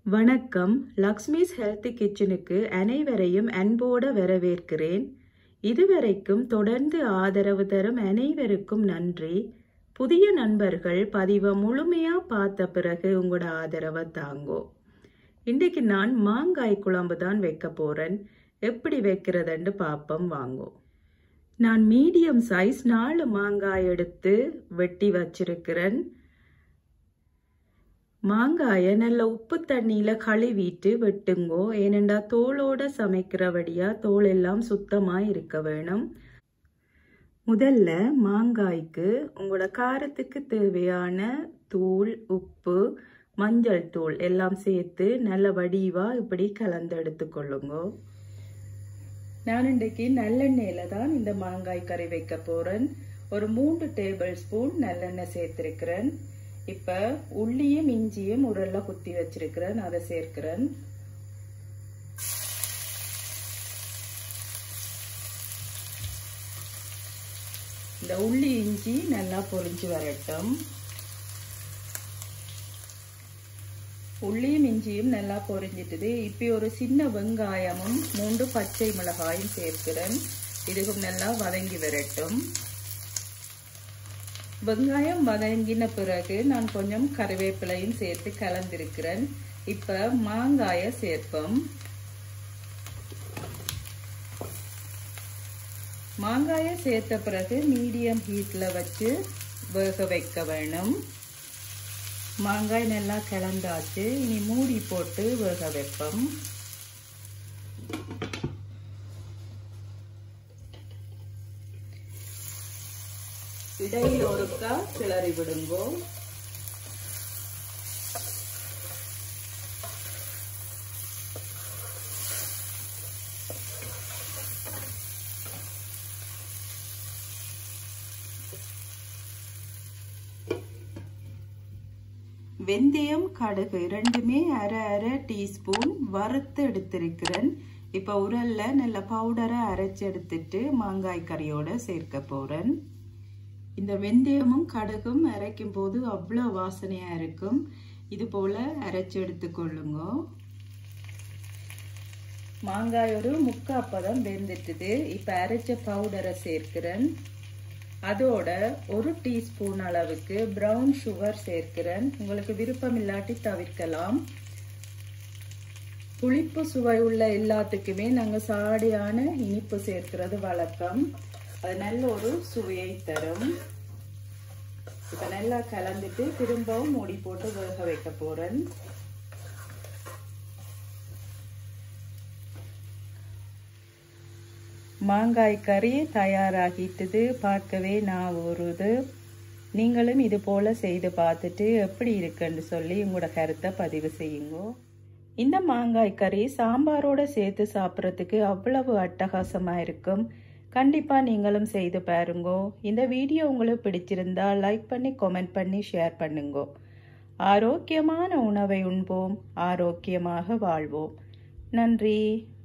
வணக்கம் லக்ஷ்மிஸ் ஹெல்த்தி கிச்சனுக்கு அனைவரையும் அன்போடு வரவேற்கிறேன் இதுவரைக்கும் தொடர்ந்து ஆதரவு தரும் அனைவருக்கும் நன்றி புதிய நண்பர்கள் பதிவை முழுமையா பார்த்த பிறகு உங்களோட ஆதரவை தாங்கோ இன்றைக்கு நான் மாங்காய் குழம்பு தான் வைக்க போறேன் எப்படி வைக்கிறதுன்னு பார்ப்போம் வாங்கோ நான் மீடியம் சைஸ் நாலு மாங்காய் எடுத்து வெட்டி வச்சிருக்கிறேன் மாங்காயை நல்ல உப்பு தண்ணியில கழுவிட்டு வெட்டுங்கோ ஏனெண்டா தோலோட சமைக்கிறபடியா தோல் எல்லாம் சுத்தமா இருக்க வேணும் முதல்ல மாங்காய்க்கு உங்களோட காரத்துக்கு தேவையான தூள் உப்பு மஞ்சள் தூள் எல்லாம் சேர்த்து நல்ல வடிவா இப்படி கலந்து எடுத்துக்கொள்ளுங்க நான் இன்றைக்கு நல்லெண்ணெயில தான் இந்த மாங்காய் கறி வைக்க போறேன் ஒரு மூன்று டேபிள் ஸ்பூன் நல்லெண்ணெய் சேர்த்திருக்கிறேன் இப்ப உள்ளியும் இஞ்சியும் உரல்ல குத்தி வச்சிருக்கிறேன் அதை சேர்க்கிறேன் இந்த உள்ளி இஞ்சி நல்லா பொரிஞ்சு வரட்டும் உள்ளியும் இஞ்சியும் நல்லா பொரிஞ்சிட்டுது இப்போ ஒரு சின்ன வெங்காயமும் மூன்று பச்சை மிளகாயும் சேர்க்கிறேன் இதுக்கும் நல்லா வதங்கி வரட்டும் வெங்காயம் வதங்கின பிறகு நான் கொஞ்சம் கருவேப்பிலையும் சேர்த்து கலந்திருக்கிறேன் இப்ப மாங்காய சேர்ப்போம் மாங்காய சேர்த்த பிறகு மீடியம் ஹீட்ல வச்சு வேக வைக்க வேணும் மாங்காய் நல்லா கிளந்தாச்சு இனி மூடி போட்டு வேக வைப்போம் இடையில் ஒருக்கா கிளறி விடுங்கோ வெந்தயம் கடுகு ரெண்டுமே அரை அரை டீஸ்பூன் வறுத்து எடுத்திருக்கிறேன் இப்போ உரல்ல நல்ல பவுடரை அரைச்சி எடுத்துட்டு மாங்காய் கறியோட சேர்க்க போறேன் இந்த வெந்தயமும் கடுகும் அரைக்கும் போது அவ்வளோ வாசனையா இருக்கும் இது போல அரைச்சி எடுத்துக்கொள்ளுங்க மாங்காய் ஒரு முக்காப்பதம் வெந்துட்டுது இப்போ அரைச்ச பவுடரை சேர்க்கிறேன் அதோட ஒரு டீஸ்பூன் அளவுக்கு ப்ரௌன் சுகர் சேர்க்கிறேன் உங்களுக்கு விருப்பம் இல்லாட்டி தவிர்க்கலாம் புளிப்பு சுவை உள்ள எல்லாத்துக்குமே நாங்கள் சாடியான இனிப்பு சேர்க்கிறது வழக்கம் அது நல்ல ஒரு சுவையை தரும் இப்போ நல்லா கலந்துட்டு திரும்பவும் மூடி போட்டு வேக வைக்க போறேன் மாங்காய் கறி தயாராகிட்டுது பார்க்கவே நான் வருது நீங்களும் இது போல செய்து பார்த்துட்டு எப்படி இருக்குன்னு சொல்லி உங்களோட கருத்தை பதிவு செய்யுங்க இந்த மாங்காய் கறி சாம்பாரோட சேர்த்து சாப்பிட்றதுக்கு அவ்வளவு அட்டகாசமாக இருக்கும் கண்டிப்பாக நீங்களும் செய்து பாருங்கோ இந்த வீடியோ உங்களுக்கு பிடிச்சிருந்தா லைக் பண்ணி கமெண்ட் பண்ணி ஷேர் பண்ணுங்கோ ஆரோக்கியமான உணவை உண்போம் ஆரோக்கியமாக வாழ்வோம் நன்றி